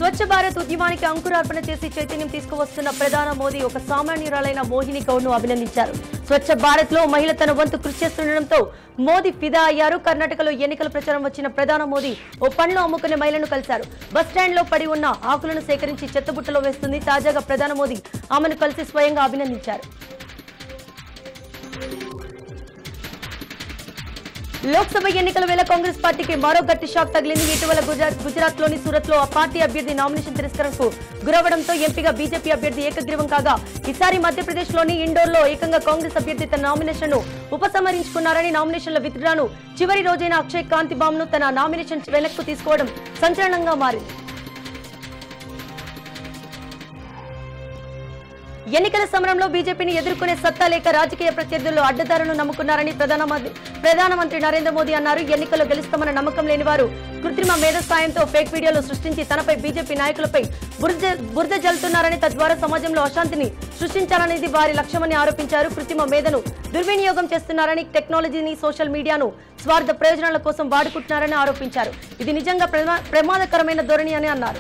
స్వచ్ఛ భారత్ ఉద్యమానికి అంకురార్పణ చేసి చైతన్యం తీసుకువస్తున్న ప్రధాన మోదీ ఒక సామాన్యురాలైన మోహిని గౌడ్ను అభినందించారు స్వచ్ఛ భారత్ లో మహిళ తన వంతు కృషి చేస్తుండటంతో మోదీ ఫిదా అయ్యారు కర్ణాటకలో ఎన్నికల ప్రచారం వచ్చిన ప్రధాన మోదీ ఓ పండ్లు అమ్ముకునే మహిళను కలిశారు బస్ స్టాండ్ లో పడి ఉన్న ఆకులను సేకరించి చెత్తబుట్టలో వేస్తుంది తాజాగా ప్రధాన మోదీ ఆమెను కలిసి స్వయంగా అభినందించారు లోక్సభ ఎన్నికల వేళ కాంగ్రెస్ పార్టీకి మరో గట్టి షాక్ తగిలింది ఇటీవల గుజరాత్ గుజరాత్ లోని సూరత్ లో ఆ పార్టీ అభ్యర్థి నామినేషన్ తిరస్కరణకు గురవడంతో ఎంపీగా బీజేపీ అభ్యర్థి ఏకగ్రీవం కాగా ఈసారి మధ్యప్రదేశ్ లోని ఇండోర్ లో ఏకంగా కాంగ్రెస్ అభ్యర్థి తన నామినేషన్ ను ఉపసంహరించుకున్నారని నామినేషన్ల విత్డ్రాను చివరి రోజైన అక్షయ్ కాంతి బామ్ ను తన నామినేషన్ వెనక్కు తీసుకోవడం సంచలనంగా మారింది ఎన్నికల సమరంలో బీజేపీని ఎదుర్కొనే సత్తా లేక రాజకీయ ప్రత్యర్థులు అడ్డదారులను నమ్ముకున్నారని ప్రధానమంత్రి ప్రధానమంత్రి నరేంద్ర మోదీ అన్నారు ఎన్నికల్లో గెలుస్తామన్న నమ్మకం లేని వారు కృత్రిమ మేధ సాయంతో ఫేక్ వీడియోలు సృష్టించి తనపై బీజేపీ నాయకులపై బురద బురద జల్లుతున్నారని తద్వారా సమాజంలో అశాంతిని సృష్టించాలనేది వారి లక్ష్యమని ఆరోపించారు కృత్రిమ మేధను దుర్వినియోగం చేస్తున్నారని టెక్నాలజీని సోషల్ మీడియాను స్వార్థ ప్రయోజనాల కోసం వాడుకుంటున్నారని ఆరోపించారు ఇది నిజంగా ప్రమా- ప్రమాదకరమైన ధోరణి అని అన్నారు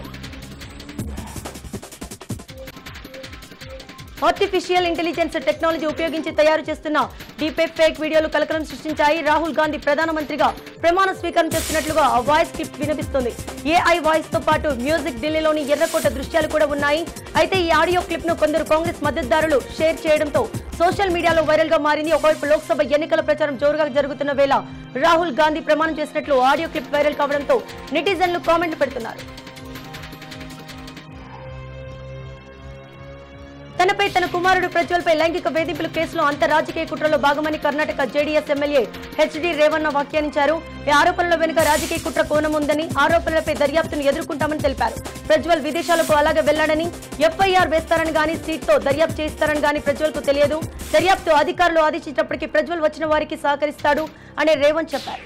ఆర్టిఫిషియల్ ఇంటెలిజెన్స్ టెక్నాలజీ ఉపయోగించి తయారు చేస్తున్న డీపేక్ ఫేక్ వీడియోలు కలకలం సృష్టించాయి రాహుల్ గాంధీ ప్రధానమంత్రిగా ప్రమాణ స్వీకారం చేస్తున్నట్లుగా ఆ వాయిస్ క్లిప్ వినిపిస్తుంది ఏఐ వాయిస్ తో పాటు మ్యూజిక్ ఢిల్లీలోని ఎర్రకోట దృశ్యాలు కూడా ఉన్నాయి అయితే ఈ ఆడియో క్లిప్ ను కొందరు కాంగ్రెస్ మద్దతుదారులు షేర్ చేయడంతో సోషల్ మీడియాలో వైరల్ గా మారింది ఒకవైపు లోక్సభ ఎన్నికల ప్రచారం జోరుగా జరుగుతున్న వేళ రాహుల్ గాంధీ ప్రమాణం చేసినట్లు ఆడియో క్లిప్ వైరల్ కావడంతో నెటిజన్లు కామెంట్లు పెడుతున్నారు తనపై తన కుమారుడు ప్రజ్వల్ పై లైంగిక వేధింపుల కేసులో అంత రాజకీయ కుట్రలో భాగమని Karnataka JDS MLA HD Revanna వ్యాఖ్యానించారు ఈ ఆరోపణల వెనుక రాజకీయ కుట్ర కోణం ఉందని ఆరోపణలపై దర్యాప్తును ఎదుర్కొంటామని తెలిపారు ప్రజ్వల్ విదేశాలకు అలాగే వెళ్లాడని ఎఫ్ఐఆర్ వేస్తారని గాని సీట్తో దర్యాప్తు చేయిస్తారని గాని ప్రజ్వల్ కు తెలియదు దర్యాప్తు అధికారులు ఆదేశించినప్పటికీ ప్రజ్వల్ వచ్చిన వారికి సహకరిస్తాడు అని రేవంత్ చెప్పారు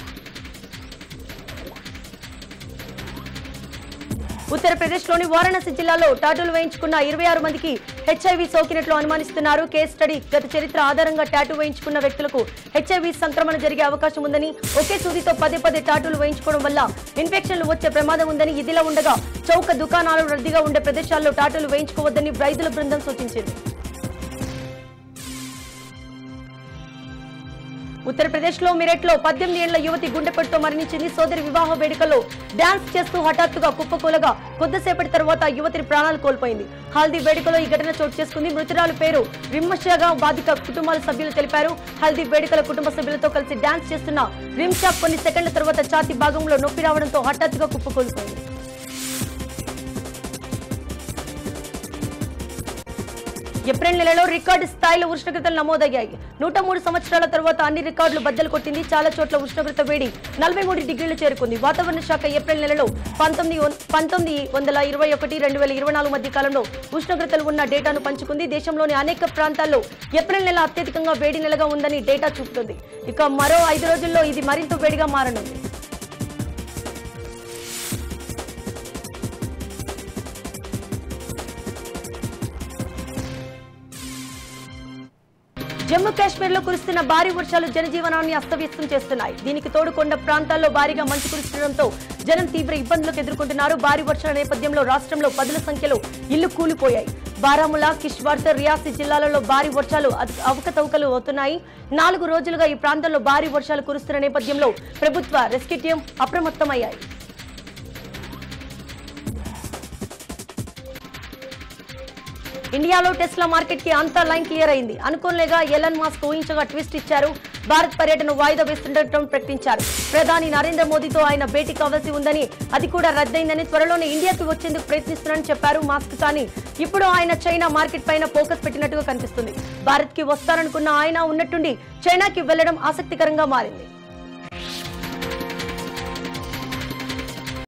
ఉత్తరప్రదేశ్లోని వారణాసి జిల్లాలో టాటూలు వేయించుకున్న ఇరవై ఆరు మందికి హెచ్ఐవి సోకినట్లు అనుమానిస్తున్నారు కేస్ స్టడీ గత చరిత్ర ఆధారంగా టాటూ వేయించుకున్న వ్యక్తులకు హెచ్ఐవి సంక్రమణ జరిగే అవకాశం ఉందని ఒకే సూదితో పదే పదే టాటూలు వేయించుకోవడం వల్ల ఇన్ఫెక్షన్లు వచ్చే ప్రమాదం ఉందని ఇదిలా ఉండగా చౌక దుకాణాలు రద్దీగా ఉండే ప్రదేశాల్లో టాటూలు వేయించుకోవద్దని వైద్యుల బృందం సూచించింది ఉత్తరప్రదేశ్ లో మిరెట్ లో పద్దెనిమిది ఏళ్ల యువతి గుండెపట్టుతో మరణించింది సోదరి వివాహ వేడుకలో డాన్స్ చేస్తూ హఠాత్తుగా కుప్పకూలగా కొద్దిసేపటి తర్వాత యువతి ప్రాణాలు కోల్పోయింది హల్దీ వేడుకలో ఈ ఘటన చోటు చేసుకుంది మృతురాలు పేరు రిమ్మషగా బాధిత కుటుంబాల సభ్యులు తెలిపారు హల్దీ వేడుకల కుటుంబ సభ్యులతో కలిసి డాన్స్ చేస్తున్న రిమ్షా కొన్ని సెకండ్ల తర్వాత ఛాతీ భాగంలో నొప్పి రావడంతో హఠాత్తుగా కుప్పకూలిపోయింది ఏప్రిల్ నెలలో రికార్డు స్థాయిలో ఉష్ణోగ్రతలు నమోదయ్యాయి నూట మూడు సంవత్సరాల తర్వాత అన్ని రికార్డులు బద్దలు కొట్టింది చాలా చోట్ల ఉష్ణోగ్రత వేడి నలభై మూడు డిగ్రీలు చేరుకుంది వాతావరణ శాఖ ఏప్రిల్ నెలలో పంతొమ్మిది వం- పంతొమ్మిది వందల ఇరవై ఒకటి రెండు వేల ఇరవై నాలుగు మధ్య కాలంలో ఉష్ణోగ్రతలు ఉన్న డేటాను పంచుకుంది దేశంలోని అనేక ప్రాంతాల్లో ఏప్రిల్ నెల అత్యధికంగా వేడి నెలగా ఉందని డేటా చూపుతుంది ఇక మరో ఐదు రోజుల్లో ఇది మరింత వేడిగా మారనుంది జమ్మూ కాశ్మీర్ లో కురుస్తున్న భారీ వర్షాలు జనజీవనాన్ని అస్తవ్యస్తం చేస్తున్నాయి దీనికి తోడు కొండ ప్రాంతాల్లో భారీగా మంచు కురుస్తుండటంతో జనం తీవ్ర ఇబ్బందులకు ఎదుర్కొంటున్నారు భారీ వర్షాల నేపథ్యంలో రాష్ట్రంలో పదుల సంఖ్యలో ఇళ్లు కూలిపోయాయి బారాములా కిష్వార్తో రియాసీ జిల్లాలలో భారీ వర్షాలు అద- అవకతవకలు అవుతున్నాయి నాలుగు రోజులుగా ఈ ప్రాంతంలో భారీ వర్షాలు కురుస్తున్న నేపథ్యంలో ప్రభుత్వ రెస్క్యూ టీం అప్రమత్తమయ్యాయి ఇండియాలో టెస్లా మార్కెట్ కి అంతా లైన్ క్లియర్ అయింది అనుకోలేగా ఎలన్ మాస్క్ ఊహించగా ట్విస్ట్ ఇచ్చారు భారత్ పర్యటన వాయిదా వేస్తుండటం ప్రకటించారు ప్రధాని నరేంద్ర మోదీతో ఆయన భేటీ కావాల్సి ఉందని అది కూడా రద్దయిందని త్వరలోనే ఇండియాకి వచ్చేందుకు ప్రయత్నిస్తున్నారని చెప్పారు మాస్క్ కానీ ఇప్పుడు ఆయన చైనా మార్కెట్ పైన ఫోకస్ పెట్టినట్టుగా కనిపిస్తుంది భారత్ కి వస్తారనుకున్న ఆయన ఉన్నట్టుండి చైనాకి వెళ్లడం ఆసక్తికరంగా మారింది